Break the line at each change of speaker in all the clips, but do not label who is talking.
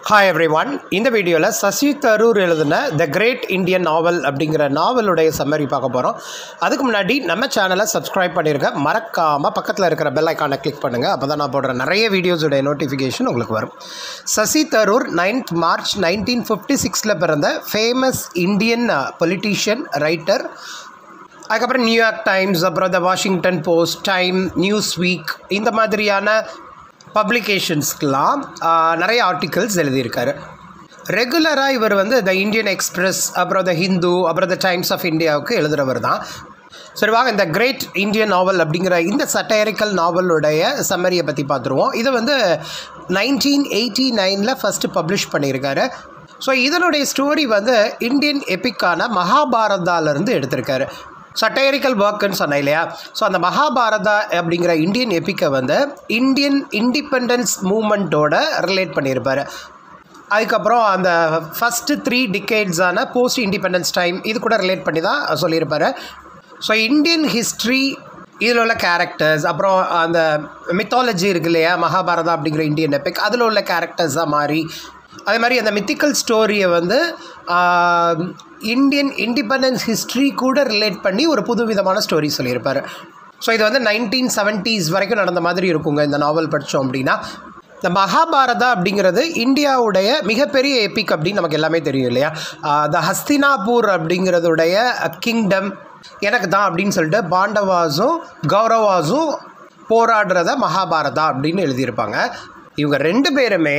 hi every one இந்த வீடியோவில் சசி தரூர் எழுதின த கிரேட் இந்தியன் நாவல் அப்படிங்கிற நாவலுடைய சம்மரி பார்க்க போகிறோம் அதுக்கு முன்னாடி நம்ம சேனலை சப்ஸ்கிரைப் பண்ணிருங்க மறக்காமல் பக்கத்தில் இருக்கிற பெல் ஐக்கானை கிளிக் பண்ணுங்கள் அப்போ தான் நான் போடுற நிறைய வீடியோஸுடைய நோட்டிஃபிகேஷன் உங்களுக்கு வரும் Sasi Tharoor ninth March nineteen fifty சிக்ஸில் பிறந்த ஃபேமஸ் இந்தியன் பொலிட்டீஷியன் ரைட்டர் அதுக்கப்புறம் நியூயார்க் டைம்ஸ் அப்புறம் த Washington post time news week இந்த மாதிரியான பப்ளிகேஷன்ஸ்க்கெலாம் நிறைய ஆர்டிகல்ஸ் எழுதியிருக்காரு ரெகுலராக இவர் வந்து த இந்தியன் எக்ஸ்பிரஸ் அப்புறம் த ஹிந்து அப்புறம் த டைம்ஸ் ஆஃப் இந்தியாவுக்கு எழுதுகிறவர் தான் சரி வாங்க இந்த கிரேட் இந்தியன் நாவல் அப்படிங்கிற இந்த சட்டையரிக்கல் நாவலுடைய சம்மரியை பற்றி பார்த்துருவோம் இது வந்து நைன்டீன் எயிட்டி நைனில் ஃபஸ்ட்டு பப்ளிஷ் பண்ணியிருக்காரு ஸோ இதனுடைய ஸ்டோரி வந்து இந்தியன் எப்பிக்கான மகாபாரதாலேருந்து எடுத்திருக்காரு சட்டையரிக்கல் ஒர்க்குன்னு சொன்னேன் இல்லையா ஸோ அந்த மகாபாரதா அப்படிங்கிற இந்தியன் எப்பிக்கை வந்து இந்தியன் இண்டிபெண்டன்ஸ் மூமெண்ட்டோட ரிலேட் பண்ணியிருப்பார் அதுக்கப்புறம் அந்த ஃபஸ்ட்டு த்ரீ டிகேட்ஸான போஸ்ட் இண்டிபெண்டன்ஸ் டைம் இது கூட ரிலேட் பண்ணி தான் சொல்லியிருப்பார் ஸோ இந்தியன் ஹிஸ்ட்ரி இதில் உள்ள கேரக்டர்ஸ் அப்புறம் அந்த மித்தாலஜி இருக்கு இல்லையா மகாபாரதா அப்படிங்கிற இந்தியன் எபிக் அதில் உள்ள கேரக்டர்ஸாக மாறி அதே மாதிரி அந்த மித்திக்கல் ஸ்டோரியை வந்து இந்தியன் இண்டிபெண்டன்ஸ் ஹிஸ்ட்ரி கூட ரிலேட் பண்ணி ஒரு புது விதமான ஸ்டோரி சொல்லியிருப்பார் ஸோ இது வந்து நைன்டீன் செவன்ட்டீஸ் வரைக்கும் நடந்த மாதிரி இருக்குங்க இந்த நாவல் படித்தோம் அப்படின்னா இந்த மகாபாரதா அப்படிங்கிறது இந்தியாவுடைய மிகப்பெரிய எபிக் அப்படின்னு நமக்கு எல்லாமே தெரியும் இல்லையா த ஹஸ்தினாபூர் அப்படிங்கிறதுடைய கிங்டம் எனக்கு தான் அப்படின்னு சொல்லிட்டு பாண்டவாஸும் கௌரவாஸும் போராடுறத மகாபாரதா அப்படின்னு எழுதியிருப்பாங்க இவங்க ரெண்டு பேருமே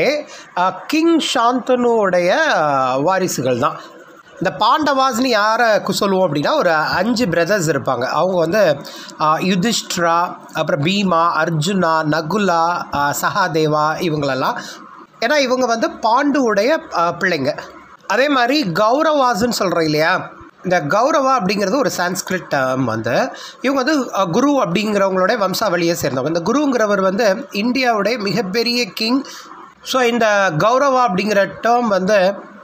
கிங் சாந்தனுடைய வாரிசுகள் தான் இந்த பாண்டவாஸ்னு யாரை சொல்லுவோம் அப்படின்னா ஒரு அஞ்சு பிரதர்ஸ் இருப்பாங்க அவங்க வந்து யுதிஷ்ட்ரா அப்புறம் பீமா அர்ஜுனா நகுலா சகாதேவா இவங்களெல்லாம் ஏன்னா இவங்க வந்து பாண்டுவுடைய பிள்ளைங்க அதே மாதிரி கௌரவாஸ்ன்னு சொல்கிறோம் இல்லையா இந்த கௌரவா அப்படிங்கிறது ஒரு சான்ஸ்கிரிட் டேர்ம் வந்து இவங்க வந்து குரு அப்படிங்கிறவங்களோட வம்சாவளியை சேர்ந்தவங்க இந்த குருங்கிறவர் வந்து இந்தியாவுடைய மிகப்பெரிய கிங் ஸோ இந்த கௌரவா அப்படிங்கிற டேர்ம் வந்து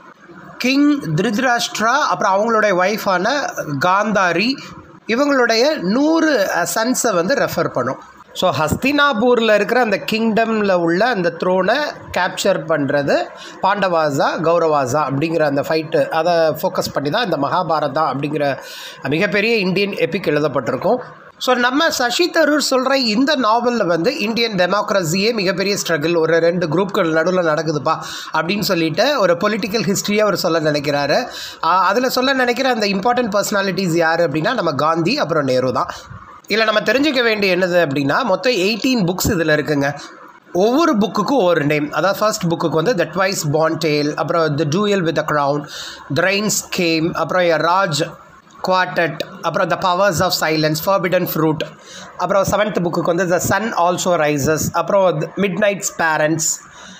கிங் திருதராஷ்டிரா அப்புறம் அவங்களுடைய ஒய்ஃபான காந்தாரி இவங்களுடைய நூறு சன்ஸை வந்து ரெஃபர் பண்ணும் ஸோ ஹஸ்தினாபூரில் இருக்கிற அந்த கிங்டமில் உள்ள அந்த த்ரோனை கேப்சர் பண்ணுறது பாண்டவாசா கௌரவாசா அப்படிங்கிற அந்த ஃபைட்டு அதை ஃபோக்கஸ் பண்ணி தான் இந்த மகாபாரதா அப்படிங்கிற மிகப்பெரிய இந்தியன் எபிக் எழுதப்பட்டிருக்கும் ஸோ நம்ம சசி தரூர் சொல்கிற இந்த நாவலில் வந்து இந்தியன் டெமோக்ரஸியே மிகப்பெரிய ஸ்ட்ரகிள் ஒரு ரெண்டு குரூப்கள் நடுவில் நடக்குதுப்பா அப்படின்னு சொல்லிட்டு ஒரு பொலிட்டிக்கல் ஹிஸ்ட்ரியை அவர் சொல்ல நினைக்கிறாரு அதில் சொல்ல நினைக்கிற அந்த இம்பார்ட்டன்ட் பர்சனாலிட்டிஸ் யார் அப்படின்னா நம்ம காந்தி அப்புறம் நேரு தான் இல்லை நம்ம தெரிஞ்சுக்க வேண்டிய என்னது அப்படின்னா மொத்தம் எயிட்டீன் புக்ஸ் இதில் இருக்குங்க ஒவ்வொரு புக்குக்கும் ஒரு நேம் அதாவது ஃபர்ஸ்ட் புக்குக்கு வந்து த ட்வைஸ் பான் டேல் அப்புறம் the duel with a crown the rains came அப்புறம் ராஜ் குவார்டட் அப்புறம் the powers of silence forbidden fruit அப்புறம் செவன்த் புக்குக்கு வந்து த சன் ஆல்சோ ரைசஸ் அப்புறம் மிட் நைட்ஸ் பேரண்ட்ஸ்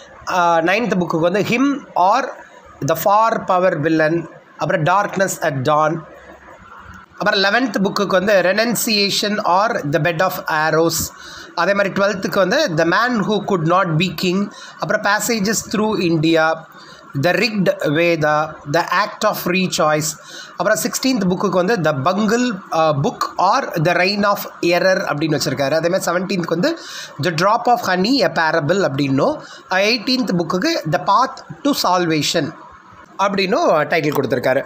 நைன்த் புக்குக்கு வந்து him or the far pavilions அப்புறம் டார்க்னஸ் அட் டான் அப்புறம் லெவன்த் புக்குக்கு வந்து renunciation or the bed of arrows அதே மாதிரி டுவெல்த்துக்கு வந்து the man who could not be king அப்புறம் passages through India the rigged Veda the act of free choice அப்புறம் சிக்ஸ்டீன்த் புக்குக்கு வந்து the bungle book or the reign of error அப்படின்னு வச்சுருக்காரு அதேமாதிரி செவன்டீன்த்க்கு வந்து the drop of honey a parable அப்படின்னும் எயிட்டீன்த் புக்குக்கு த பாத் டு சால்வேஷன் அப்படின்னும் டைட்டில் கொடுத்துருக்காரு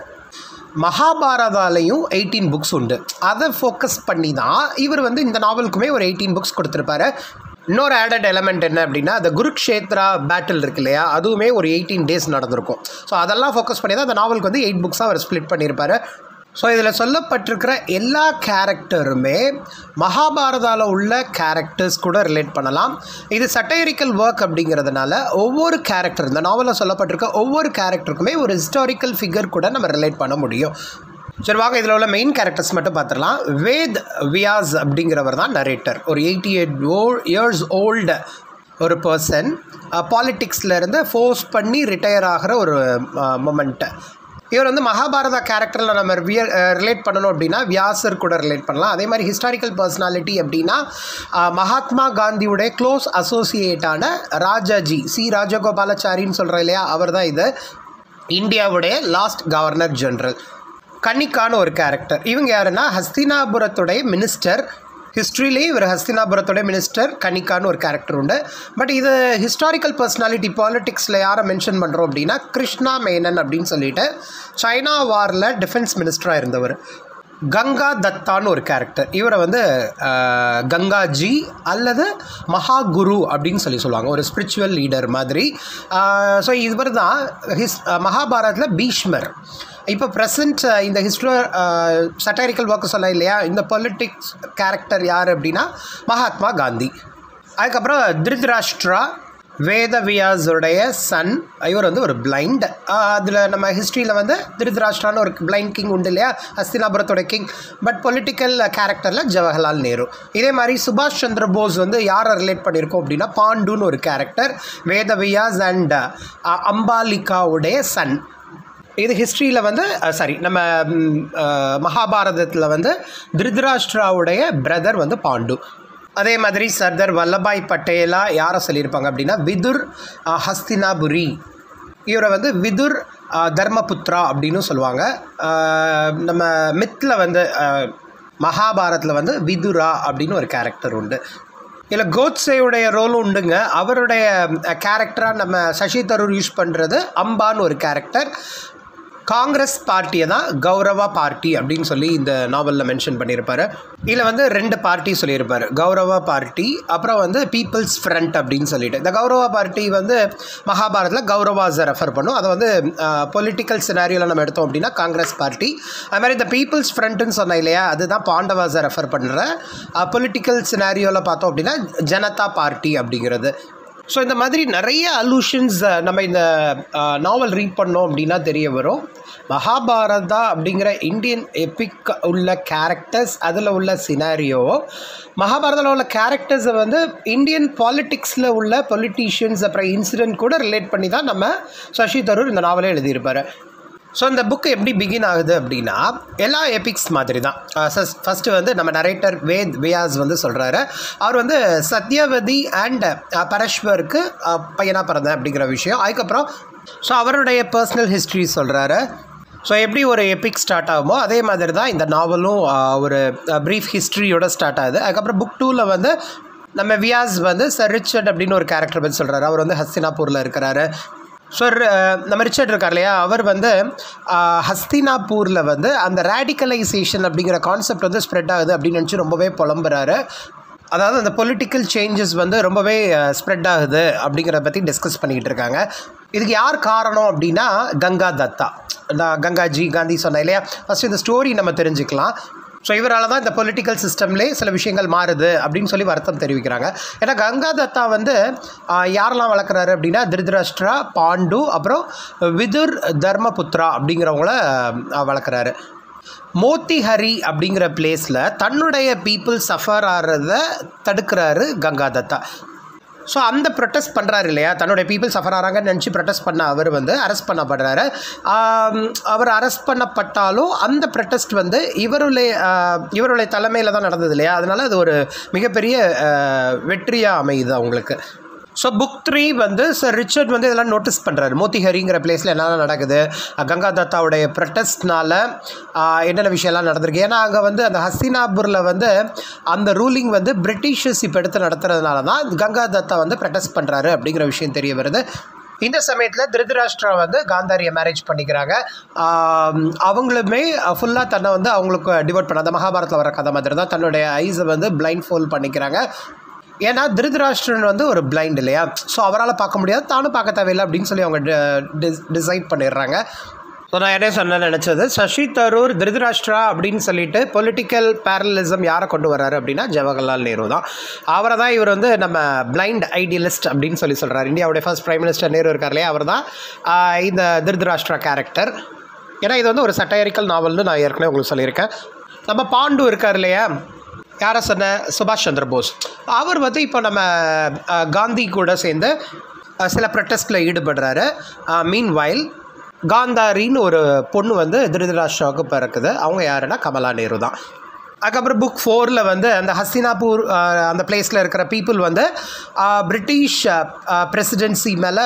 மகாபாரதாலையும் எயிட்டீன் புக்ஸ் உண்டு அதை ஃபோக்கஸ் பண்ணி தான் இவர் வந்து இந்த நாவலுக்குமே ஒரு எயிட்டீன் புக்ஸ் கொடுத்துருப்பாரு இன்னொரு ஆடட் எலமெண்ட் என்ன அப்படின்னா அந்த குருக்ஷேத்ரா பேட்டில் இருக்கு இல்லையா அதுவுமே ஒரு எயிட்டீன் டேஸ் நடந்திருக்கும் ஸோ அதெல்லாம் ஃபோக்கஸ் பண்ணி தான் அந்த நாவலுக்கு வந்து எயிட் புக்ஸாக அவர் ஸ்ப்ளிட் பண்ணியிருப்பாரு ஸோ இதில் சொல்லப்பட்டிருக்கிற எல்லா கேரக்டருமே மகாபாரதாவில் உள்ள கேரக்டர்ஸ் கூட ரிலேட் பண்ணலாம் இது சட்டையரிக்கல் ஒர்க் அப்படிங்கிறதுனால ஒவ்வொரு கேரக்டர் இந்த நாவலில் சொல்லப்பட்டிருக்க ஒவ்வொரு கேரக்டருக்குமே ஒரு ஹிஸ்டாரிக்கல் ஃபிகர் கூட நம்ம ரிலேட் பண்ண முடியும் சரி வாங்க இதில் உள்ள மெயின் கேரக்டர்ஸ் மட்டும் பார்த்துடலாம் வேத் வியாஸ் அப்படிங்கிறவர் தான் நரேட்டர் ஒரு eighty eight oh years old ஒரு பர்சன் பாலிட்டிக்ஸ்லேருந்து ஃபோர்ஸ் பண்ணி ரிட்டையர் ஆகிற ஒரு மொமெண்ட்டு இவர் வந்து மகாபாரதா கேரக்டரில் நம்ம ரிலேட் பண்ணணும் அப்படின்னா வியாசர் கூட ரிலேட் பண்ணலாம் அதே மாதிரி ஹிஸ்டாரிக்கல் பர்சனாலிட்டி அப்படின்னா மகாத்மா காந்தியுடைய க்ளோஸ் அசோசியேட்டான ராஜாஜி சி ராஜகோபாலாச்சாரின்னு சொல்கிறோம் இல்லையா அவர் தான் இது இந்தியாவுடைய லாஸ்ட் கவர்னர் ஜெனரல் கன்னிக்கான ஒரு கேரக்டர் இவங்க யாருன்னா ஹஸ்தினாபுரத்துடைய மினிஸ்டர் ஹிஸ்ட்ரியிலே இவர் ஹஸ்தினாபுரத்தோட மினிஸ்டர் கனிகான்னு ஒரு கேரக்டர் உண்டு பட் இது ஹிஸ்டாரிக்கல் பர்சனாலிட்டி பாலிடிக்ஸில் யாரை மென்ஷன் பண்ணுறோம் அப்படின்னா கிருஷ்ணா மேனன் அப்படின்னு சொல்லிட்டு சைனா வாரில் டிஃபென்ஸ் மினிஸ்டராக இருந்தவர் கங்கா தத்தான்னு ஒரு கேரக்டர் இவரை வந்து அஹ், கங்காஜி அல்லது மகாகுரு அப்படின்னு சொல்லி சொல்லுவாங்க ஒரு ஸ்பிரிச்சுவல் லீடர் மாதிரி ஸோ இவர் தான் ஹிஸ் மகாபாரத்தில் பீஷ்மர் இப்போ ப்ரெசன்ட் இந்த ஹிஸ்டோ சட்டாரிக்கல் ஒர்க்கு சொல்ல இல்லையா இந்த பொலிட்டிக்ஸ் கேரக்டர் யார் அப்படின்னா மகாத்மா காந்தி அதுக்கப்புறம் திருதராஷ்டிரா வேதவியாஸுடைய சன் இவர் வந்து ஒரு பிளைண்ட் அதில் நம்ம ஹிஸ்ட்ரியில் வந்து திருதராஷ்டிரான்னு ஒரு பிளைண்ட் கிங் உண்டு இல்லையா ஹஸ்தினாபுரத்தோட கிங் பட் பொலிட்டிக்கல் கேரக்டரில் ஜவஹர்லால் நேரு இதே மாதிரி சுபாஷ் சந்திர போஸ் வந்து யாரை ரிலேட் பண்ணியிருக்கோம் அப்படின்னா பாண்டுன்னு ஒரு கேரக்டர் வேதவியாஸ் அண்ட் அம்பாலிகாவுடைய சன் இது ஹிஸ்ட்ரியில் வந்து சாரி நம்ம மகாபாரதத்தில் வந்து திருதராஷ்டிராவுடைய பிரதர் வந்து பாண்டு அதே மாதிரி சர்தார் வல்லபாய் பட்டேலா யாரை சொல்லியிருப்பாங்க அப்படின்னா விதுர் அஹ், ஹஸ்தினாபுரி இவரை வந்து விதுர் அஹ், தர்மபுத்ரா அப்படின்னு சொல்லுவாங்க அஹ், நம்ம மித்தில் வந்து அஹ், மகாபாரத்தில் வந்து விதுரா அப்படின்னு ஒரு கேரக்டர் உண்டு இதில் கோட்ஸேவுடைய ரோலும் உண்டுங்க அவருடைய கேரக்டராக நம்ம சசி தரூர் யூஸ் பண்ணுறது அம்பான்னு ஒரு கேரக்டர் காங்கிரஸ் பார்ட்டியை தான் கௌரவா பார்ட்டி அப்படின்னு சொல்லி இந்த நாவலில் மென்ஷன் பண்ணியிருப்பாரு இதில் வந்து ரெண்டு பார்ட்டி சொல்லியிருப்பாரு கௌரவா பார்ட்டி அப்புறம் வந்து பீப்புள்ஸ் ஃப்ரண்ட் அப்படின்னு சொல்லிட்டு இந்த கௌரவா பார்ட்டி வந்து மகாபாரத்தில் கௌரவாஸை ரெஃபர் பண்ணும் அதை வந்து பொலிட்டிக்கல் சினாரியோவில் நம்ம எடுத்தோம் அப்படின்னா காங்கிரஸ் பார்ட்டி அது மாதிரி இந்த பீப்புள்ஸ் ஃப்ரண்ட்டுன்னு சொன்னேன் இல்லையா அதுதான் பாண்டவாஸை ரெஃபர் பண்ணுற பொலிட்டிக்கல் சினாரியோவில் பார்த்தோம் அப்படின்னா ஜனதா பார்ட்டி அப்படிங்கிறது ஸோ இந்த மாதிரி நிறைய அலூஷன்ஸ் நம்ம இந்த நாவல் ரீட் பண்ணோம் அப்படின்னா தெரிய வரும் மகாபாரதா அப்படிங்கிற இந்தியன் எபிக் உள்ள கேரக்டர்ஸ் அதில் உள்ள சினாரியோ மகாபாரதத்தில் உள்ள கேரக்டர்ஸை வந்து இந்தியன் பாலிட்டிக்ஸில் உள்ள பொலிட்டீஷியன்ஸ் அப்புறம் இன்சிடென்ட் கூட ரிலேட் பண்ணி தான் நம்ம சசி தரூர் இந்த நாவலே எழுதியிருப்பார் ஸோ இந்த புக்கு எப்படி பிகின் ஆகுது அப்படின்னா எல்லா எபிக்ஸ் மாதிரி தான் ஃபஸ்ட்டு வந்து நம்ம நரேட்டர் வேத் வியாஸ் வந்து சொல்கிறாரு அவர் வந்து சத்யவதி அண்ட் பரஷ்வருக்கு பையனாக பிறந்தேன் அப்படிங்கிற விஷயம் அதுக்கப்புறம் ஸோ அவருடைய பர்சனல் ஹிஸ்ட்ரி சொல்கிறாரு ஸோ எப்படி ஒரு எபிக் ஸ்டார்ட் ஆகுமோ அதே மாதிரி தான் இந்த நாவலும் ஆஹ், ஒரு ப்ரீஃப் ஹிஸ்ட்ரியோட ஸ்டார்ட் ஆகுது அதுக்கப்புறம் புக் டூவில் வந்து நம்ம வியாஸ் வந்து சர் ரிச்சர்ட் அப்படின்னு ஒரு கேரக்டர் பற்றி சொல்கிறாரு அவர் வந்து ஹஸ்தினாப்பூரில் இருக்கிறாரு ஸோ நம்ம ரிச்சர்ட் இருக்கார் இல்லையா அவர் வந்து ஆஹ், ஹஸ்தினாப்பூரில் வந்து அந்த ரேடிக்கலைசேஷன் அப்படிங்கிற கான்செப்ட் வந்து ஸ்ப்ரெட் ஆகுது அப்படின்னு நினச்சி ரொம்பவே புலம்புறாரு அதாவது அந்த பொலிட்டிக்கல் சேஞ்சஸ் வந்து ரொம்பவே ஸ்ப்ரெட் ஆகுது அப்படிங்கிறத பற்றி டிஸ்கஸ் பண்ணிக்கிட்டு இருக்காங்க இதுக்கு யார் காரணம் அப்படின்னா கங்கா தத்தா நான் கங்காஜி காந்தி சொன்னேன் இல்லையா ஃபஸ்ட்டு இந்த ஸ்டோரி நம்ம தெரிஞ்சுக்கலாம் ஸோ இவரால் தான் இந்த பொலிட்டிக்கல் சிஸ்டம்லேயே சில விஷயங்கள் மாறுது அப்படின்னு சொல்லி வருத்தம் தெரிவிக்கிறாங்க ஏன்னா கங்கா தத்தா வந்து ஆஹ், யாரெல்லாம் வளர்க்குறாரு அப்படின்னா திருதராஷ்டிரா பாண்டு அப்புறம் விதுர் தர்மபுத்ரா அப்படிங்கிறவங்கள ஆஹ், வளர்க்குறாரு மோத்திஹரி அப்படிங்கிற பிளேஸில் தன்னுடைய பீப்புள் சஃபர் ஆகிறத தடுக்கிறாரு கங்கா தத்தா ஸோ அந்த ப்ரொட்டஸ்ட் பண்ணுறாரு இல்லையா தன்னுடைய பீப்புள் சஃபர் ஆகிறாங்கன்னு நினச்சி ப்ரொட்டஸ்ட் பண்ண அவர் வந்து அரெஸ்ட் பண்ணப்படுறாரு ஆம், அவர் அரெஸ்ட் பண்ணப்பட்டாலும் அந்த ப்ரொட்டஸ்ட் வந்து இவருடைய ஆஹ், இவருடைய தலைமையில் தான் நடந்தது இல்லையா அதனால் அது ஒரு மிகப்பெரிய வெற்றியாக அமையுது அவங்களுக்கு ஸோ புக் த்ரீ வந்து சார் ரிச்சர்ட் வந்து இதெல்லாம் நோட்டீஸ் பண்ணுறாரு மோத்திஹரிங்கிற பிளேஸில் என்னென்ன நடக்குது அஹ் கங்கா தத்தாவுடைய ப்ரொட்டஸ்ட்னால என்னென்ன விஷயம்லாம் நடந்திருக்கு ஏன்னா அங்கே வந்து அந்த ஹஸ்தினாபூரில் வந்து அந்த ரூலிங் வந்து பிரிட்டிஷர்ஸ் இப்போ எடுத்து நடத்துறதுனால தான் கங்கா தத்தா வந்து ப்ரொட்டஸ்ட் பண்ணுறாரு அப்படிங்கிற விஷயம் தெரிய வருது இந்த சமயத்தில் திருதராஷ்டிரா வந்து காந்தாரியை மேரேஜ் பண்ணிக்கிறாங்க ஆம், அவங்களுமே ஃபுல்லாக தன்னை வந்து அவங்களுக்கு டிவோட் பண்ண அந்த மகாபாரத்தில் வர கதை மாதிரி தான் தன்னுடைய ஐஸை வந்து பிளைண்ட் ஃபோல் பண்ணிக்கிறாங்க ஏன்னா திருதராஷ்டிரன் வந்து ஒரு பிளைண்ட் இல்லையா ஸோ அவரால் பார்க்க முடியாது தானும் பார்க்க தேவையில்லை அப்படின்னு சொல்லி அவங்க டிசைட் பண்ணிடுறாங்க ஸோ நான் என்ன சொன்ன நினச்சது சசி தரூர் திருதராஷ்டிரா அப்படின்னு சொல்லிட்டு பொலிட்டிக்கல் பேரலிசம் யாரை கொண்டு வர்றாரு அப்படின்னா ஜவஹர்லால் நேரு தான் அவரை தான் இவர் வந்து நம்ம பிளைண்ட் ஐடியலிஸ்ட் அப்படின்னு சொல்லி சொல்கிறார் இந்தியாவுடைய ஃபர்ஸ்ட் பிரைம் மினிஸ்டர் நேரு இருக்கார் இல்லையா அவர் தான் இந்த திருதராஷ்டிரா கேரக்டர் ஏன்னா இது வந்து ஒரு சட்டையரிக்கல் நாவல்னு நான் ஏற்கனவே உங்களுக்கு சொல்லியிருக்கேன் நம்ம பாண்டு இருக்கார் இல்லையா யாரை சொன்ன சுபாஷ் சந்திர போஸ் அவர் வந்து இப்போ நம்ம அஹ், காந்தி கூட சேர்ந்து அஹ், சில ப்ரொட்டஸ்டில் ஈடுபடுறாரு மீன் வயல் காந்தாரின்னு ஒரு பொண்ணு வந்து திருதராஷ்டிராவுக்கு பிறக்குது அவங்க யாருன்னா கமலா நேரு தான் அதுக்கப்புறம் புக் ஃபோரில் வந்து அந்த ஹஸ்தினாபூர் அஹ், அந்த பிளேஸில் இருக்கிற பீப்புள் வந்து அஹ், பிரிட்டிஷ் பிரசிடென்சி மேலே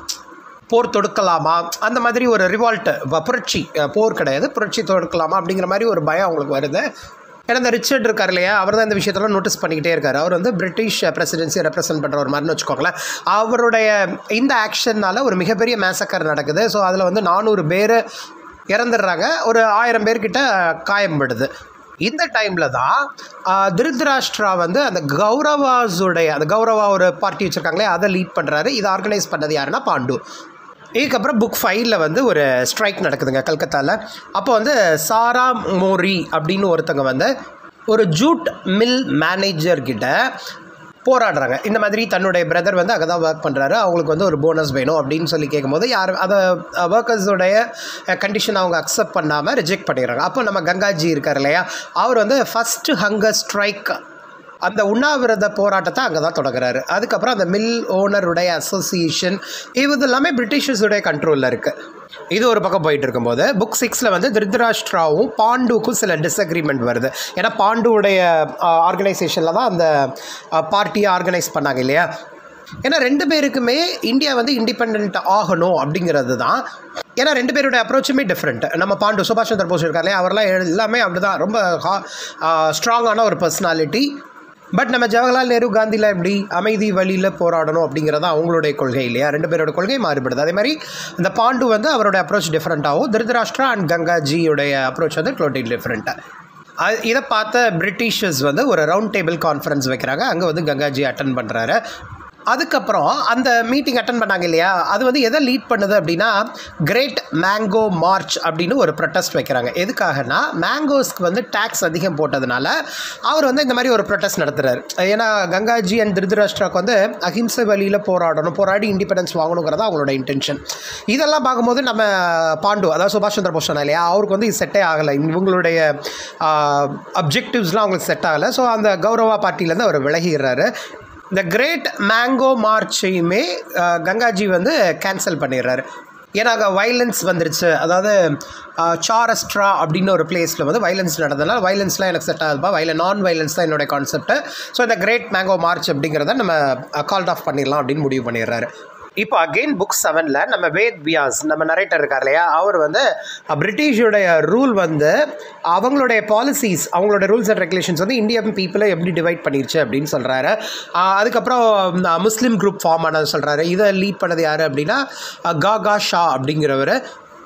போர் தொடுக்கலாமா அந்த மாதிரி ஒரு ரிவால்ட்டு புரட்சி அஹ், போர் கிடையாது புரட்சி தொடுக்கலாமா அப்படிங்கிற மாதிரி ஒரு பயம் அவங்களுக்கு வருது ஏன்னா இந்த ரிச்சர்ட் இருக்கார் இல்லையா அவர் தான் இந்த விஷயத்தெல்லாம் நோட்டீஸ் பண்ணிக்கிட்டே இருக்காரு அவர் வந்து பிரிட்டிஷ் பிரசிடென்சியை ரெப்ரசென்ட் பண்ணுற ஒரு மாதிரின்னு வச்சுக்கோங்களேன் அவருடைய இந்த ஆக்ஷன்னால ஒரு மிகப்பெரிய மேசக்கர் நடக்குது ஸோ அதில் வந்து நானூறு பேர் இறந்துடுறாங்க ஒரு ஆயிரம் பேர்கிட்ட காயம்படுது இந்த டைமில் தான் ஆஹ், திருதராஷ்டிரா வந்து அந்த கௌரவாஸுடைய அந்த கௌரவா ஒரு பார்ட்டி வச்சுருக்காங்களே அதை லீட் பண்ணுறாரு இதை ஆர்கனைஸ் பண்ணது யாருன்னா பாண்டு இதுக்கப்புறம் புக் ஃபைவ்ல வந்து ஒரு ஸ்ட்ரைக் நடக்குதுங்க கல்கத்தாவில் அப்போ வந்து சாரா மோரி அப்படின்னு ஒருத்தங்க வந்து ஒரு ஜூட் மில் மேனேஜர் கிட்ட போராடுறாங்க இந்த மாதிரி தன்னுடைய பிரதர் வந்து அங்கே தான் ஒர்க் பண்ணுறாரு அவங்களுக்கு வந்து ஒரு போனஸ் வேணும் அப்படின்னு சொல்லி கேட்கும்போது யார் அதை ஒர்க்கர்ஸோடைய கண்டிஷன் அவங்க அக்செப்ட் பண்ணாமல் ரிஜெக்ட் பண்ணிடுறாங்க அப்போ நம்ம கங்காஜி இருக்கார் இல்லையா அவர் வந்து ஃபஸ்ட்டு ஹங்கர் ஸ்ட்ரைக் அந்த உண்ணாவிரத போராட்டத்தை அங்கே தான் தொடங்குறாரு அதுக்கப்புறம் அந்த மில் ஓனருடைய அசோசியேஷன் இது எல்லாமே பிரிட்டிஷர்ஸுடைய கண்ட்ரோலில் இருக்குது இது ஒரு பக்கம் போயிட்டு இருக்கும்போது புக் சிக்ஸில் வந்து திருதராஷ்டிராவும் பாண்டுவுக்கும் சில டிஸ்அக்ரிமெண்ட் வருது ஏன்னா பாண்டுவுடைய ஆர்கனைசேஷனில் தான் அந்த பார்ட்டியை ஆர்கனைஸ் பண்ணாங்க இல்லையா ஏன்னா ரெண்டு பேருக்குமே இந்தியா வந்து இண்டிபெண்ட் ஆகணும் அப்படிங்கிறது தான் ஏன்னா ரெண்டு பேருடைய அப்ரோச்சுமே டிஃப்ரெண்ட் நம்ம பாண்டு சுபாஷ் சந்திர போஸ் இருக்காரு இல்லையா அவரெல்லாம் எல்லாமே அப்படி தான் ரொம்ப ஸ்ட்ராங்கான ஒரு பர்சனாலிட்டி பட் நம்ம ஜவஹர்லால் நேரு காந்தியில் எப்படி அமைதி வழியில் போராடணும் அப்படிங்கிறது அவங்களுடைய கொள்கை இல்லையா ரெண்டு பேரோட கொள்கை மாறுபடுது அதே மாதிரி இந்த பாண்டு வந்து அவரோட அப்ரோச் டிஃப்ரெண்ட்டாகவும் திருதராஷ்டிரா அண்ட் கங்காஜியுடைய அப்ரோச் வந்து டோட்டலி டிஃப்ரெண்ட்டாக அது இதை பார்த்த பிரிட்டிஷர்ஸ் வந்து ஒரு ரவுண்ட் டேபிள் கான்ஃபரன்ஸ் வைக்கிறாங்க அங்கே வந்து கங்காஜி அட்டன் பண்ணுறாரு அதுக்கப்புறம் அந்த மீட்டிங் அட்டன் பண்ணாங்க இல்லையா அது வந்து எதை லீட் பண்ணுது அப்படின்னா கிரேட் மேங்கோ மார்ச் அப்படின்னு ஒரு ப்ரொட்டஸ்ட் வைக்கிறாங்க எதுக்காகனா மேங்கோஸ்க்கு வந்து டேக்ஸ் அதிகம் போட்டதுனால அவர் வந்து இந்த மாதிரி ஒரு ப்ரொட்டஸ்ட் நடத்துறாரு ஏன்னா கங்காஜி அண்ட் திருதராஷ்டிராக்கு வந்து அஹிம்சை வழியில் போராடணும் போராடி இண்டிபெண்டன்ஸ் வாங்கணுங்கிறதா அவங்களோட இன்டென்ஷன் இதெல்லாம் பார்க்கும்போது நம்ம பாண்டு அதாவது சுபாஷ் சந்திர போஸ் சொன்னா இல்லையா அவருக்கு வந்து இது செட்டே ஆகலை இவங்களுடைய அப்ஜெக்டிவ்ஸ்லாம் அவங்களுக்கு செட் ஆகலை ஸோ அந்த கௌரவா பார்ட்டிலேருந்து அவர் விலகிடுறாரு இந்த கிரேட் மேங்கோ மார்ச்சையுமே அஹ், கங்காஜி வந்து கேன்சல் பண்ணிடுறாரு ஏன்னா அங்கே வைலன்ஸ் வந்துருச்சு அதாவது சாரஸ்ட்ரா அப்படின்னு ஒரு பிளேஸில் வந்து வைலன்ஸ் நடந்ததுனால வைலன்ஸ்லாம் எனக்கு செட் ஆகுதுப்பா வைல நான் வைலன்ஸ் தான் என்னோட கான்செப்ட் ஸோ இந்த கிரேட் மேங்கோ மார்ச் அப்படிங்கிறத நம்ம கால்ட் ஆஃப் பண்ணிடலாம் அப்படின்னு முடிவு பண்ணிடுறாரு இப்போ அகெயின் புக் செவனில் நம்ம வேத் வியாஸ் நம்ம நரேட்டர் இருக்கார் இல்லையா அவர் வந்து அஹ், பிரிட்டிஷுடைய ரூல் வந்து அவங்களுடைய பாலிசிஸ் அவங்களோட ரூல்ஸ் அண்ட் ரெகுலேஷன்ஸ் வந்து இந்தியன் பீப்புளை எப்படி டிவைட் பண்ணிருச்சு அப்படின்னு சொல்கிறாரு அதுக்கப்புறம் அஹ், முஸ்லீம் குரூப் ஃபார்ம் ஆனது சொல்கிறாரு இதை லீட் பண்ணது யார் அப்படின்னா அஹ், காகா ஷா அப்படிங்கிறவர்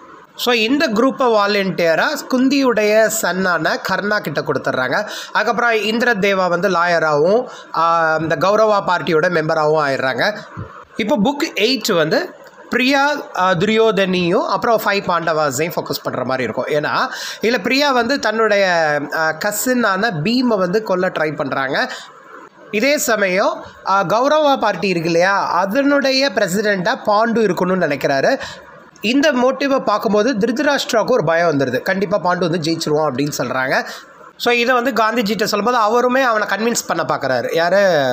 ஸோ இந்த குரூப்பை வாலண்டியராக குந்தியுடைய சன்னான கர்ணா கிட்ட கொடுத்துட்றாங்க அதுக்கப்புறம் இந்திர தேவா வந்து லாயராகவும் இந்த கௌரவா பார்ட்டியோட மெம்பராகவும் ஆயிடுறாங்க இப்போ புக் எயிட் வந்து பிரியா அஹ், துரியோதனியும் அப்புறம் ஃபைவ் பாண்டவாஸையும் ஃபோக்கஸ் பண்ணுற மாதிரி இருக்கும் ஏன்னா இதில் பிரியா வந்து தன்னுடைய கசினான பீமை வந்து கொல்ல ட்ரை பண்ணுறாங்க இதே சமயம் அஹ், கௌரவா பார்ட்டி இருக்கு இல்லையா அதனுடைய பிரசிடெண்ட்டாக பாண்டு இருக்கணும்னு நினைக்கிறாரு இந்த மோட்டிவை பார்க்கும்போது திருதராஷ்டிராவுக்கு ஒரு பயம் வந்துடுது கண்டிப்பாக பாண்டு வந்து ஜெயிச்சிருவோம் அப்படின்னு சொல்கிறாங்க ஸோ இதை வந்து காந்திஜிட்ட சொல்லும்போது அவருமே அவனை கன்வின்ஸ் பண்ண பார்க்குறாரு யார்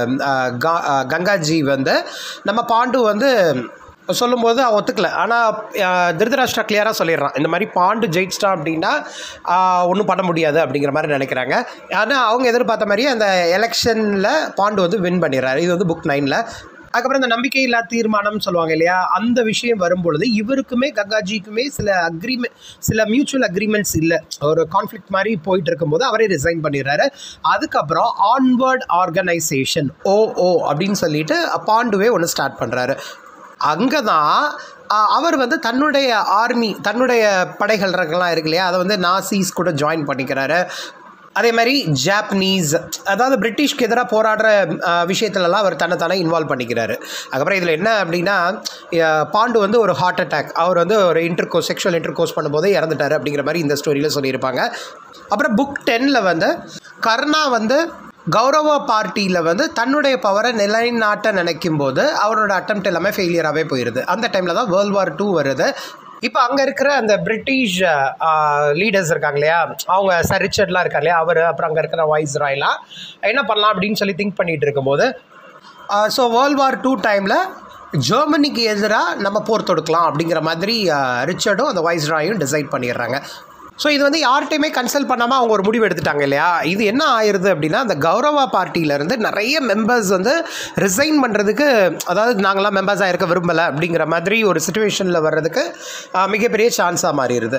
கங்காஜி வந்து நம்ம பாண்டு வந்து சொல்லும்போது அவன் ஒத்துக்கல ஆனால் திருதராஷ்டிரா கிளியராக சொல்லிடுறான் இந்த மாதிரி பாண்டு ஜெயிச்சிட்டான் அப்படின்னா ஒன்றும் பண்ண முடியாது அப்படிங்கிற மாதிரி நினைக்கிறாங்க ஆனால் அவங்க எதிர்பார்த்த மாதிரியே அந்த எலெக்ஷனில் பாண்டு வந்து வின் பண்ணிடுறாரு இது வந்து புக் நைனில் அதுக்கப்புறம் இந்த நம்பிக்கையில்லா தீர்மானம் சொல்லுவாங்க இல்லையா அந்த விஷயம் வரும்பொழுது இவருக்குமே கங்காஜிக்குமே சில அக்ரிமெண்ட் சில மியூச்சுவல் அக்ரிமெண்ட்ஸ் இல்லை ஒரு கான்ஃப்ளிக்ட் மாதிரி போயிட்டு இருக்கும்போது அவரே ரிசைன் பண்ணிடுறாரு அதுக்கப்புறம் ஆன்வர்ட் ஆர்கனைசேஷன் ஓ ஓ அப்படின்னு சொல்லிட்டு பாண்டுவே ஒன்று ஸ்டார்ட் பண்ணுறாரு அங்கே தான் அவர் வந்து தன்னுடைய ஆர்மி தன்னுடைய படைகள்லாம் இருக்கு இல்லையா அதை வந்து நாசிஸ் கூட ஜாயின் பண்ணிக்கிறாரு அதே மாதிரி ஜாப்பனீஸ் அதாவது பிரிட்டிஷ்க்கு எதிராக போராடுற அஹ், விஷயத்துலலாம் அவர் தன்னை தானே இன்வால்வ் பண்ணிக்கிறாரு அதுக்கப்புறம் இதில் என்ன அப்படின்னா அஹ், பாண்டு வந்து ஒரு ஹார்ட் அட்டாக் அவர் வந்து ஒரு இன்டர்கோஸ் செக்ஷுவல் இன்டர்கோஸ் பண்ணும்போதே இறந்துட்டார் அப்படிங்கிற மாதிரி இந்த ஸ்டோரியில் சொல்லியிருப்பாங்க அப்புறம் புக் டென்னில் வந்து கர்ணா வந்து கௌரவ பார்ட்டியில் வந்து தன்னுடைய பவரை நிலைநாட்ட நினைக்கும் போது அவரோட அட்டம்ப்ட் எல்லாமே ஃபெயிலியராகவே போயிடுது அந்த டைமில் தான் வேர்ல்டு வார் டூ வருது இப்போ அங்கே இருக்கிற அந்த பிரிட்டிஷ் லீடர்ஸ் இருக்காங்க இல்லையா அவங்க சர் ரிச்சர்ட்லாம் இருக்கார் இல்லையா அவர் அப்புறம் அங்கே இருக்கிற வாய்ஸ் ராய்லாம் என்ன பண்ணலாம் அப்படின்னு சொல்லி திங்க் பண்ணிட்டு இருக்கும்போது ஸோ வேர்ல்டு வார் டூ டைமில் ஜெர்மனிக்கு எதிராக நம்ம போர் தொடுக்கலாம் அப்படிங்கிற மாதிரி அஹ், ரிச்சர்டும் அந்த வாய்ஸ் ராயும் டிசைட் பண்ணிடுறாங்க ஸோ இது வந்து யார்கிட்டையுமே கன்சல்ட் பண்ணாமல் அவங்க ஒரு முடிவு எடுத்துட்டாங்க இல்லையா இது என்ன ஆயிருது அப்படின்னா அந்த கௌரவா பார்ட்டியிலேருந்து நிறைய மெம்பர்ஸ் வந்து ரிசைன் பண்ணுறதுக்கு அதாவது நாங்களாம் மெம்பர்ஸாக இருக்க விரும்பலை அப்படிங்கிற மாதிரி ஒரு சுச்சுவேஷனில் வர்றதுக்கு ஆஹ், மிகப்பெரிய சான்ஸாக மாறிடுது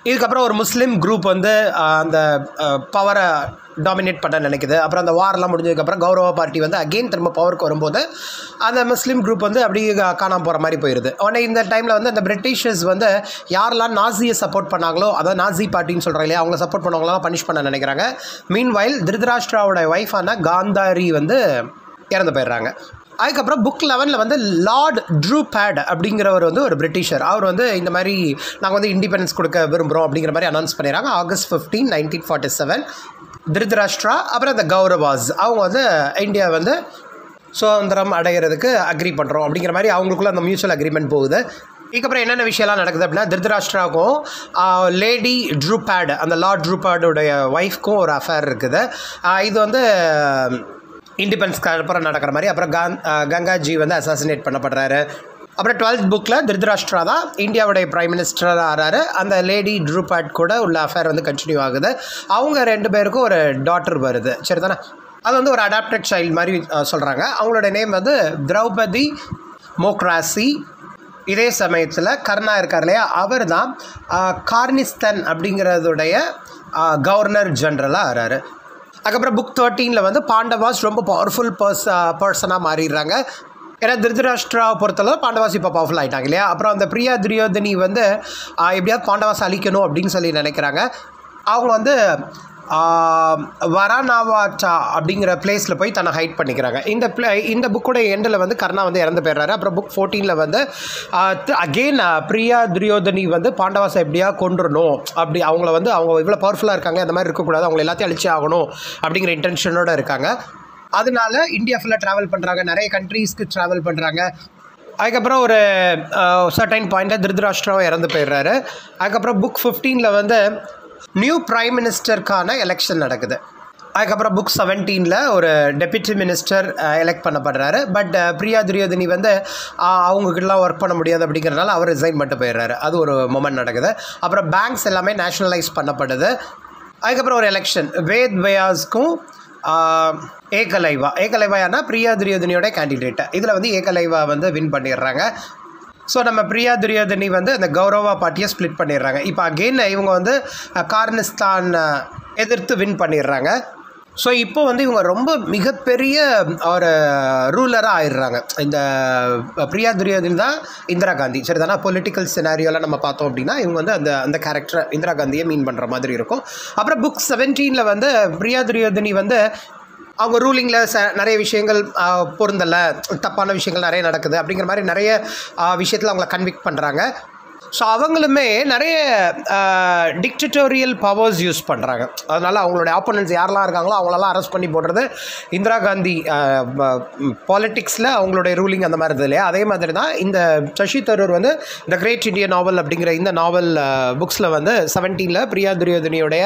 இதுக்கப்புறம் ஒரு முஸ்லீம் குரூப் வந்து ஆஹ், அந்த பவரை டாமினேட் பண்ண நினைக்குது அப்புறம் அந்த வார்லாம் முடிஞ்சதுக்கப்புறம் கௌரவ பார்ட்டி வந்து அகெயின் திரும்ப பவருக்கு வரும்போது அந்த முஸ்லீம் குரூப் வந்து அப்படியே கா- காணாம போகிற மாதிரி போயிடுது உடனே இந்த டைமில் வந்து அந்த பிரிட்டிஷர்ஸ் வந்து யாரெல்லாம் நாசியை சப்போர்ட் பண்ணாங்களோ அதாவது நாசி பார்ட்டின்னு சொல்கிறாங்க இல்லையா அவங்க சப்போர்ட் பண்ணவங்களாம் பனிஷ் பண்ண நினைக்கிறாங்க மீன் வைல் திருதராஷ்டிராவோட ஒய்ஃபான காந்தாரி வந்து இறந்து போயிடுறாங்க அதுக்கப்புறம் புக் லெவனில் வந்து லார்ட் ட்ரூ பேட் அப்படிங்கிறவர் வந்து ஒரு பிரிட்டிஷர் அவர் வந்து இந்த மாதிரி நாங்கள் வந்து இண்டிபெண்டன்ஸ் கொடுக்க விரும்புகிறோம் அப்படிங்கிற மாதிரி அனௌன்ஸ் பண்ணிடுறாங்க August fifteen nineteen forty seven Dhritarashtra அப்புறம் இந்த கௌரவாஸ் அவங்க வந்து இந்தியா வந்து சுதந்திரம் அடைகிறதுக்கு அக்ரி பண்ணுறோம் அப்படிங்கிற மாதிரி அவங்களுக்குள்ள அந்த மியூச்சுவல் அக்ரிமெண்ட் போகுது இதுக்கப்புறம் என்னென்ன விஷயம்லாம் நடக்குது அப்படின்னா திருதராஷ்டிராவுக்கும் லேடி ட்ரூபேட் அந்த லார்ட் ட்ரூபேடுடைய ஒய்ஃப்க்கும் ஒரு அஃபேர் இருக்குது ஆஹ் இது வந்து இண்டிபெண்டன்ஸ்க்கு அப்புறம் நடக்கிற மாதிரி அப்புறம் காந் ஆஹ் கங்காஜி வந்து அசாசினேட் பண்ணப்படுறாரு அப்புறம் டுவெல்த் புக்கில் திருதராஷ்டிரா தான் இந்தியாவுடைய பிரைம் மினிஸ்டராக ஆறாரு அந்த லேடி ட்ரூபேட் கூட உள்ள அஃபேர் வந்து கண்டினியூ ஆகுது அவங்க ரெண்டு பேருக்கும் ஒரு டாட்டர் வருது சரிதானே அது வந்து ஒரு அடாப்டட் சைல்டு மாதிரி சொல்கிறாங்க அவங்களோட நேம் வந்து திரௌபதி மோக்ராசி இதே சமயத்தில் கர்ணா இருக்கார் இல்லையா அவர் தான் கார்னிஸ்தன் அப்படிங்கிறதுடைய கவர்னர் ஜென்ரலாக ஆறாரு அதுக்கப்புறம் புக் தேர்ட்டீனில் வந்து பாண்டவாஸ் ரொம்ப பவர்ஃபுல் பர்ஸ் பர்சனாக மாறிடுறாங்க ஏன்னா திருதராஷ்டிராவை பொறுத்தளவு பாண்டவாஸ் இப்போ பவர்ஃபுல் ஆகிட்டாங்க இல்லையா அப்புறம் அந்த பிரியா துரியோதனி வந்து ஆஹ், எப்படியாவது பாண்டவாஸ் அழிக்கணும் அப்படின்னு சொல்லி நினைக்கிறாங்க அவங்க வந்து ஆஹ், வரானாவாச்சா அப்படிங்கிற பிளேஸில் போய் தன்னை ஹைட் பண்ணிக்கிறாங்க இந்த pla- இந்த புக்கோட எண்டில் வந்து கர்ணா வந்து இறந்து போயிடுறாரு அப்புறம் புக் ஃபோர்டீனில் வந்து அகெயின் பிரியா துரியோதனி வந்து பாண்டவாசை எப்படியா கொண்டுறணும் அப்படி அவங்கள வந்து அவங்க இவ்வளோ பவர்ஃபுல்லாக இருக்காங்க அந்த மாதிரி இருக்கக்கூடாது அவங்கள எல்லாத்தையும் அழிச்சே ஆகணும் அப்படிங்கிற இன்டென்ஷனோட இருக்காங்க அதனால இந்தியா ஃபுல்லாக ட்ராவல் பண்ணுறாங்க நிறைய கண்ட்ரீஸ்க்கு ட்ராவல் பண்ணுறாங்க அதுக்கப்புறம் ஒரு சர்டைன் பாயிண்டில் திருதராஷ்டிராவும் இறந்து போயிடுறாரு அதுக்கப்புறம் புக் ஃபிஃப்டீனில் வந்து நியூ பிரைம் மினிஸ்டருக்கான எலெக்ஷன் நடக்குது அதுக்கப்புறம் புக் செவன்டீனில் ஒரு டெப்யூட்டி மினிஸ்டர் எலெக்ட் பண்ணப்படுறாரு பட் பிரியா துரியோதனி வந்து அஹ், அவங்ககிட்டலாம் ஒர்க் பண்ண முடியாது அப்படிங்கிறனால அவர் ரிசைன் பண்ணிட்டு போயிடுறாரு அது ஒரு மொமெண்ட் நடக்குது அப்புறம் பேங்க்ஸ் எல்லாமே நேஷனலைஸ் பண்ணப்படுது அதுக்கப்புறம் ஒரு எலெக்ஷன் வேத் வயாஸ்க்கும் ஆஹ், ஏகலைவா ஏகலைவானா பிரியா துரியோதனியோட கேண்டிடேட் இதில் வந்து ஏகலைவா வந்து வின் பண்ணிடுறாங்க ஸோ நம்ம பிரியா துரியோதனி வந்து அந்த கௌரவா பார்ட்டியை ஸ்ப்ளிட் பண்ணிடுறாங்க இப்போ அகெயின் இவங்க வந்து அஹ், கார்னிஸ்தான் அஹ், எதிர்த்து வின் பண்ணிடுறாங்க ஸோ இப்போ வந்து இவங்க ரொம்ப மிகப்பெரிய ஒரு ரூலராக ஆயிடுறாங்க இந்த பிரியா துரியோதனி தான் இந்திரா காந்தி சரி தானே பொலிட்டிக்கல் சினாரியோலாம் நம்ம பார்த்தோம் அப்படின்னா இவங்க வந்து அந்த அந்த கேரக்டரை இந்திரா காந்தியை மீன் பண்ணுற மாதிரி இருக்கும் அப்புறம் புக் செவன்டீனில் வந்து பிரியா துரியோதனி வந்து அவங்க ரூலிங்கில் ச நிறைய விஷயங்கள் பொருந்தலை தப்பான விஷயங்கள் நிறைய நடக்குது அப்படிங்கிற மாதிரி நிறைய விஷயத்தில் அவங்கள கன்விக்ட் பண்ணுறாங்க ஸோ அவங்களுமே நிறைய டிக்டட்டோரியல் பவர்ஸ் யூஸ் பண்ணுறாங்க அதனால் அவங்களோட ஆப்போனன்ட்ஸ் யாரெல்லாம் இருக்காங்களோ அவங்களெல்லாம் அரெஸ்ட் பண்ணி போடுறது இந்திரா காந்தி பாலிட்டிக்ஸில் அவங்களுடைய ரூலிங் அந்த மாதிரி இருந்தது இல்லையா அதே மாதிரி தான் இந்த சசி தரூர் வந்து த கிரேட் இந்தியன் நாவல் அப்படிங்கிற இந்த நாவல் புக்ஸில் வந்து செவன்டீனில் பிரியா துரியோதனியோடைய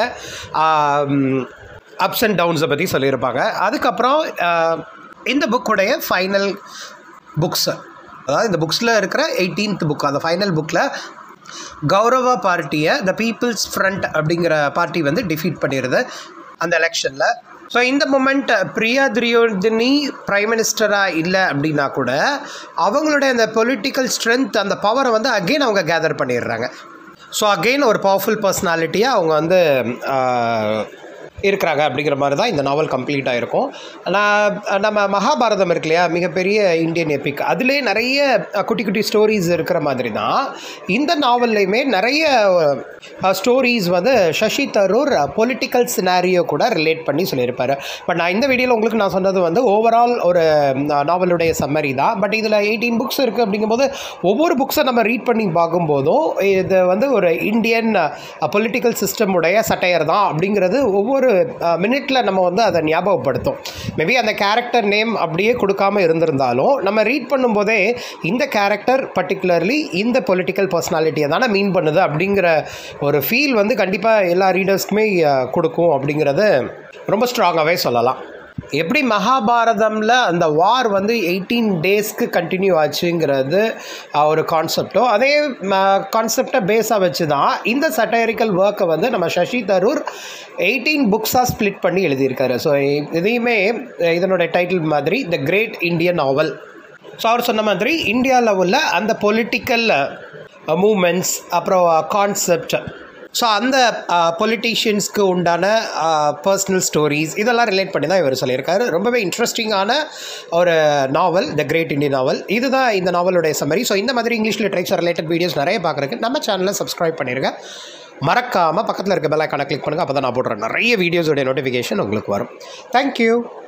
அப்ஸ் அண்ட் டவுன்ஸை பற்றி சொல்லியிருப்பாங்க அதுக்கப்புறம் அஹ், இந்த புக்குடைய ஃபைனல் புக்ஸு அதாவது இந்த புக்ஸில் இருக்கிற எயிட்டீன்த் புக் அந்த ஃபைனல் புக்கில் கௌரவா பார்ட்டியை த பீப்புள்ஸ் ஃப்ரண்ட் அப்படிங்கிற பார்ட்டி வந்து டிஃபீட் பண்ணிடுது அந்த எலெக்ஷனில் ஸோ இந்த மொமெண்ட் பிரியா துரியோதினி பிரைம் மினிஸ்டராக இல்லை அப்படின்னா கூட அவங்களுடைய அந்த பொலிட்டிக்கல் ஸ்ட்ரென்த் அந்த பவரை வந்து அகெயின் அவங்க கேதர் பண்ணிடுறாங்க ஸோ அகெயின் ஒரு பவர்ஃபுல் பர்சனாலிட்டியாக அவங்க வந்து ஆஹ், இருக்கிறாங்க அப்படிங்கிற மாதிரி தான் இந்த நாவல் கம்ப்ளீட் ஆகிருக்கும் நான் நம்ம மகாபாரதம் இருக்கு இல்லையா மிகப்பெரிய இந்தியன் எபிக் அதுலேயே நிறைய அஹ், குட்டி குட்டி ஸ்டோரிஸ் இருக்கிற மாதிரி தான் இந்த நாவல்லையுமே நிறைய ஸ்டோரிஸ் வந்து சசி தரூர் பொலிட்டிக்கல் சினாரியோ கூட ரிலேட் பண்ணி சொல்லியிருப்பார் பட் நான் இந்த வீடியோவில் உங்களுக்கு நான் சொன்னது வந்து ஓவரால் ஒரு நாவலுடைய சம்மரி தான் பட் இதில் எயிட்டீன் புக்ஸ் இருக்குது அப்படிங்கும்போது ஒவ்வொரு புக்ஸை நம்ம ரீட் பண்ணி பார்க்கும்போதும் இது வந்து ஒரு இந்தியன் பொலிட்டிக்கல் சிஸ்டமுடைய சட்டையர் தான் அப்படிங்கிறது ஒவ்வொரு மினிட்ல நம்ம வந்து அதை ஞாபகப்படுத்தும் மேபி அந்த கேரக்டர் நேம் அப்படியே கொடுக்காம இருந்திருந்தாலும் நம்ம ரீட் பண்ணும்போதே இந்த கேரக்டர் பர்டிகுலர்லி இந்த பொலிட்டிக்கல் பர்சனாலிட்டியை தானே மீன் பண்ணுது அப்படிங்கிற ஒரு ஃபீல் வந்து கண்டிப்பாக எல்லா ரீடர்ஸ்க்குமே கொடுக்கும் அப்படிங்கிறது ரொம்ப ஸ்ட்ராங்காகவே சொல்லலாம் எப்படி மகாபாரதமில் அந்த வார் வந்து எயிட்டீன் டேஸ்க்கு கண்டினியூ ஆச்சுங்கிறது அஹ், ஒரு கான்செப்டோ அதே கான்செப்டை பேஸாக வச்சு தான் இந்த சட்டையரிக்கல் ஒர்க்கை வந்து நம்ம சசி தரூர் எயிட்டீன் புக்ஸாக ஸ்ப்ளிட் பண்ணி எழுதியிருக்காரு ஸோ இதையுமே அஹ், இதனுடைய டைட்டில் மாதிரி the great Indian novel so அவர் சொன்ன மாதிரி இந்தியாவில் உள்ள அந்த பொலிட்டிக்கல் மூமெண்ட்ஸ் அப்புறம் கான்செப்ட் ஸோ அந்த பொலிட்டீஷியன்ஸ்க்கு உண்டான பர்சனல் ஸ்டோரிஸ் இதெல்லாம் ரிலேட் பண்ணி தான் இவர் சொல்லியிருக்காரு ரொம்பவே இன்ட்ரெஸ்டிங்கான ஒரு நாவல் த கிரேட் இண்டியன் நாவல் இதுதான் இந்த நாவலுடைய சம்மரி ஸோ இந்த மாதிரி இங்கிலீஷ் லிட்ரேச்சர் ரிலேட்டட் வீடியோஸ் நிறைய பார்க்குறதுக்கு நம்ம சேனலை சப்ஸ்கிரைப் பண்ணிருங்க மறக்காமல் பக்கத்தில் இருக்க பெல் ஐக்கானை கிளிக் பண்ணுங்கள் அப்போ தான் நான் போடுறேன் நிறைய வீடியோஸோடைய நோட்டிஃபிகேஷன் உங்களுக்கு வரும் தேங்க்யூ